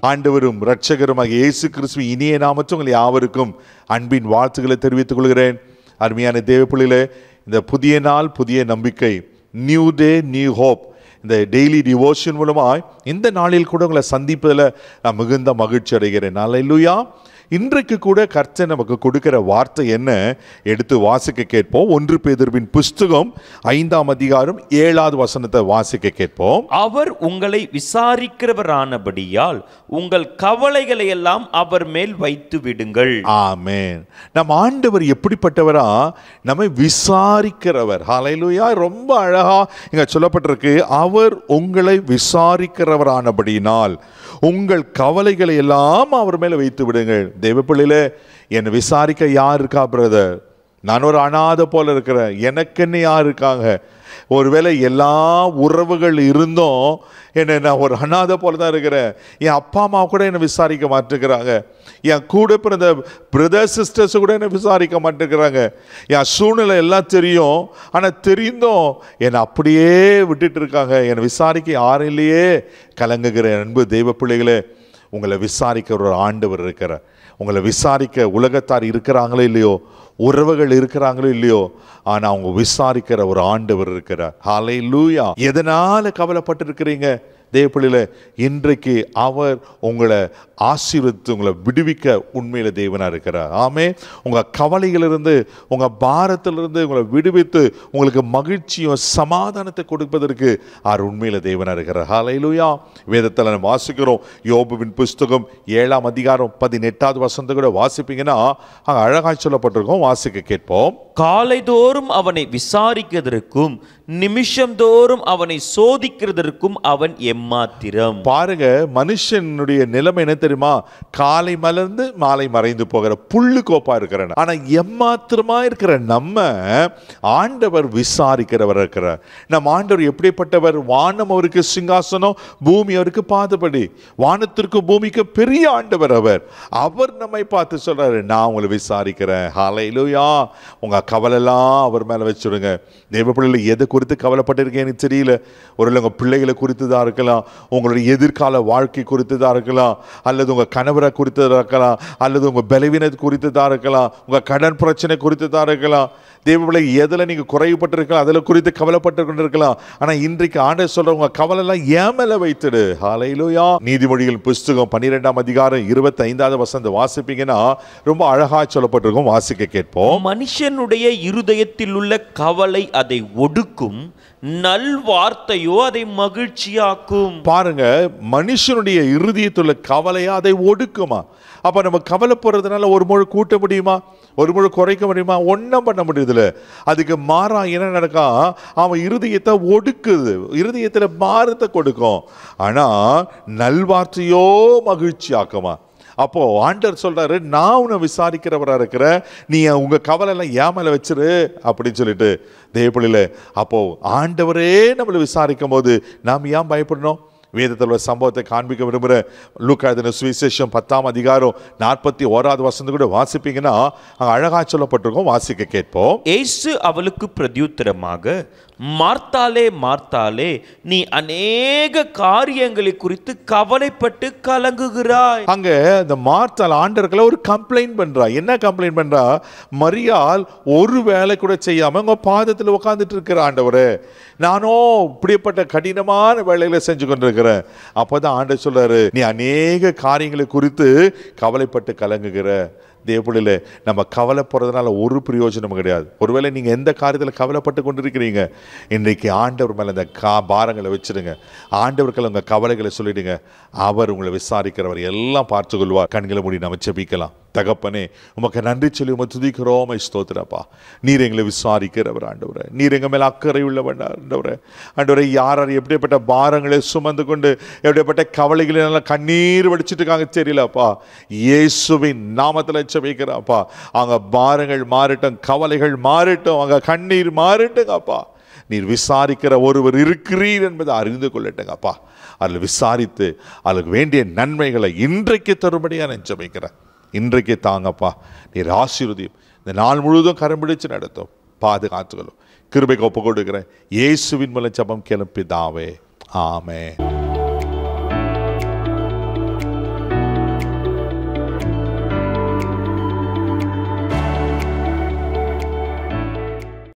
ஆண்டவரும் இரட்சகருமாக இயேசு கிறிஸ்துவ இனிய நாமத்தில் உங்கள் யாவருக்கும் அன்பின் வாழ்த்துக்களை தெரிவித்துக் கொள்கிறேன் அருமையான தேவ பிள்ளைகளே இந்த புதிய நாள் புதிய நம்பிக்கை நியூ டே நியூ ஹோப் இந்த டெய்லி டிவோஷன் மூலமாய் இந்த நாளில் கூட உங்களை சந்திப்பதில் நான் மிகுந்த மகிழ்ச்சி அடைகிறேன் அல்லேலூயா இன்றைக்கு கூட கர்த்தர் நமக்கு கொடுக்கிற வார்த்தை என்ன எடுத்து வாசிக்க கேட்போம் ஒன்று பேதர்வின் புஸ்தகம் ஐந்தாம் அதிகாரம் ஏழாவது வசனத்தை வாசிக்க கேட்போம் அவர் உங்களை விசாரிக்கிறவரானபடியால் உங்கள் கவலைகளை எல்லாம் அவர் மேல் வைத்து விடுங்கள் ஆமென் நம் ஆண்டவர் எப்படிப்பட்டவரா நம்மை விசாரிக்கிறவர் ஹalleluya ரொம்ப அழகா இங்க சொல்லப்பட்டிருக்கு அவர் உங்களை விசாரிக்கிறவரானபடியினால் உங்கள் கவலைகளை எல்லாம் அவர் மேல வைத்து விடுங்கள் தேவ பிள்ளையிலே என்னை விசாரிக்க யார் இருக்கா பிரதர் நான் ஒரு அனாதை போல இருக்கிறேன் எனக்குன்னு யார் இருக்காங்க ஒருவேளை எல்லா உறவுகள் இருந்தும் என்ன நான் ஒரு அனாதை போல தான் இருக்கிறேன் என் அப்பா அம்மா கூட என்னை விசாரிக்க மாட்டேங்கிறாங்க என் கூட பிறந்த பிரதர் சிஸ்டர்ஸ் கூட என்னை விசாரிக்க மாட்டேங்கிறாங்க என் சூழ்நிலை எல்லாம் தெரியும் ஆனால் தெரிந்தும் என்னை அப்படியே விட்டுட்டு இருக்காங்க என்னை விசாரிக்க யாரும் இல்லையே கலங்குகிற அன்பு தெய்வ பிள்ளைகளே உங்களை விசாரிக்க ஒரு ஆண்டவர் இருக்கிறார் உங்களை விசாரிக்க உலகத்தார் இருக்கிறாங்களோ இல்லையோ உறவுகள் இருக்கிறாங்களோ இல்லையோ ஆனா அவங்க விசாரிக்கிற ஒரு ஆண்டவர் இருக்கிறார் ஹாலை லூயா எதனால கவலைப்பட்டு இருக்கிறீங்க தேவப்பிள்ளையில இன்றைக்கு அவர் உங்களை ஆசீர்வதித்து உங்களை விடுவிக்க உண்மையில தேவனா இருக்கிறார் ஆமே உங்க கவலைகளிலிருந்து உங்க பாரத்திலிருந்து உங்களை விடுவித்து உங்களுக்கு மகிழ்ச்சியும் சமாதானத்தை கொடுப்பதற்கு அவர் உண்மையில தேவனா இருக்கிறார் ஹalleluya வேதத்தில் நம்ம வாசிக்கிறோம் யோபுவின் புஸ்தகம் ஏழாம் அதிகாரம் பதினெட்டாவது வசந்த கூட வாசிப்பீங்கன்னா அங்க அழகாய் சொல்லப்பட்டிருக்கோம் வாசிக்க கேட்போம் காலைதோறும் அவனை விசாரிக்கிறதற்கும் நிமிஷம்தோறும் அவனை சோதிக்கிறதற்கும் அவன் எம்மாத்திரம் பாருங்க மனுஷனுடைய நிலைமை என்ன தெரியுமா காலை மலர்ந்து மாலை மறைந்து போகிற புல்லு கோப்பா இருக்கிற ஆனா எம்மாத்திரமா இருக்கிற நம்ம ஆண்டவர் விசாரிக்கிறவர் இருக்கிறார் நம்ம ஆண்டவர் எப்படிப்பட்டவர் வானம் அவருக்கு சிங்காசனம் பூமி அவருக்கு பாதபடி வானத்திற்கு பூமிக்கு பெரிய ஆண்டவர் அவர் அவர் நம்மை பார்த்து சொல்றாரு நான் உங்களை விசாரிக்கிறேன் ஹalleluya உங்க கவலைலாம் அவர் மேல வச்சுடுங்க தேவ பிள்ளைகளை எதை குறித்து கவலைப்பட்டிருக்கேன் எனக்கு தெரியல ஒரு உங்க பிள்ளைகளை குறித்து தான் இருக்கலாம் உங்களுடைய எதிர்கால வாழ்க்கை குறித்து தான் இருக்கலாம் அல்லது உங்க கணவரை குறித்து தான் இருக்கலாம் அல்லது உங்க பலவீனத்தை குறித்து தான் இருக்கலாம் உங்க கடன் பிரச்சனை குறித்து தான் இருக்கலாம் தேவ பிள்ளை எதுல நீங்க குறைவுபட்டிருக்கலாம் அதுல குறித்து கவலைப்பட்டு கொண்டிருக்கலாம் ஆனா இன்றைக்கு ஆண்டவர் சொல்ற உங்க கவலை எல்லாம் ஏன் மேல வைத்துடு ஹalleluya நீதிமொழிகள் புஸ்தகம் பன்னிரெண்டாம் அதிகாரம் இருபத்தி ஐந்தாவது வசந்த வாசிப்பீங்கன்னா ரொம்ப அழகா சொல்லப்பட்டிருக்கும் வாசிக்க கேட்போம் மனுஷனுடைய இருதயத்தில் உள்ள கவலை அதை ஒடுக்கும் நல் வார்த்தையோ அதை மகிழ்ச்சியாக்கும் பாருங்க மனுஷனுடைய இருதயத்துள்ள கவலையா அதை ஒடுக்குமா அப்ப நம்ம கவலைப்படுறதுனால ஒரு முழு கூட்ட முடியுமா ஒரு முழு குறைக்க முடியுமா ஒன்றும் பண்ண முடியுதுல அதுக்கு மாறா என்ன நடக்கும் அவன் இருதயத்தை ஒடுக்குது இருதயத்துல மாறத்தை கொடுக்கும் ஆனா நல்வார்த்தையோ மகிழ்ச்சி ஆக்குமா அப்போ ஆண்டர் சொல்றாரு நான் உன்னை விசாரிக்கிறவரா இருக்கிற நீ உங்க கவலை எல்லாம் ஏன் மேல வச்சிரு அப்படின்னு சொல்லிட்டு தேவப்பள்ளியில அப்போ ஆண்டவரே நம்மளை விசாரிக்கும் போது நாம் ஏன் பயப்படணும் வேதத்தில் உள்ள சம்பவத்தை காண்பிக்க விரும்புகிறேன் லூக்காதின சுவிசேஷம் பத்தாம் அதிகாரம் நாற்பத்தி ஓராவது வசந்து கூட வாசிப்பீங்கன்னா அங்கே அழகா சொல்லப்பட்டிருக்கோம் வாசிக்க கேட்போம் இயேசு அவளுக்கு பிரதியுத்தரமாக மார்த்தாலே மார்த்தாலே நீ அநேக காரியங்களை குறித்து கவலைப்பட்டு கலங்குகிறாய் அங்க இந்த மார்த்தால் ஆண்டர்களை ஒரு கம்ப்ளைண்ட் பண்றா என்ன கம்ப்ளைண்ட் பண்றா மரியாள் ஒரு வேலை கூட செய்யாம உங்க பாதத்தில் உட்கார்ந்துட்டு இருக்கிற ஆண்டவரே நானோ இப்படிப்பட்ட கடினமான வேலைகளை செஞ்சு கொண்டிருக்கிறேன் அப்போதான் ஆண்டவர் சொல்றாரு நீ அநேக காரியங்களை குறித்து கவலைப்பட்டு கலங்குகிற தேவப்புள்ளில நம்ம கவலைப்படுறதுனால ஒரு பிரயோஜனமும் கிடையாது ஒருவேளை நீங்கள் எந்த காரியத்தில் கவலைப்பட்டு கொண்டிருக்கிறீங்க இன்றைக்கு ஆண்டவர் மேலே இந்த கா பாரங்களை வச்சிடுங்க ஆண்டவர்கள் உங்கள் கவலைகளை சொல்லிடுங்க அவர் உங்களை விசாரிக்கிறவர் எல்லாம் பார்த்து கொள்வார் கண்களை மூடி நம்ம செபிக்கலாம் தகப்பனே உமக்கு நன்றி சொல்லி உமை துதிக்கிறோம் ஸ்தோத்திரப்பா நீர் எங்களை விசாரிக்கிறவர் ஆண்டவரே நீர் எங்க மேல அக்கறை உள்ளவன் ஆண்டவரே ஆண்டவரே யார் யார் எப்படிப்பட்ட பாரங்களை சுமந்து கொண்டு எப்படிப்பட்ட கவலைகளை நல்லா கண்ணீர் வடிச்சிட்டு இருக்காங்க தெரியலப்பா இயேசுவின் நாமத்தில் செபிக்கிறாப்பா அங்க பாரங்கள் மாறட்டும் கவலைகள் மாறட்டும் அங்க கண்ணீர் மாறட்டுங்கப்பா நீர் விசாரிக்கிற ஒருவர் இருக்கிறீர் என்பதை அறிந்து கொள்ளட்டுங்கப்பா அதில் விசாரித்து அதுக்கு வேண்டிய நன்மைகளை இன்றைக்கு தரும்படியாக நான் ஜெபிக்கிறேன் இன்றைக்கு தாங்கப்பா நீர் ஆசீர்வதியும் இந்த நாள் முழுவதும் கரம் பிடிச்சு நடத்தும் பாதுகாத்துகளும் கிருபைக்கு ஒப்பு கொடுக்கிறேன் இயேசுவின் மூலம் ஜெபம் கிளம்பிதாவே ஆமே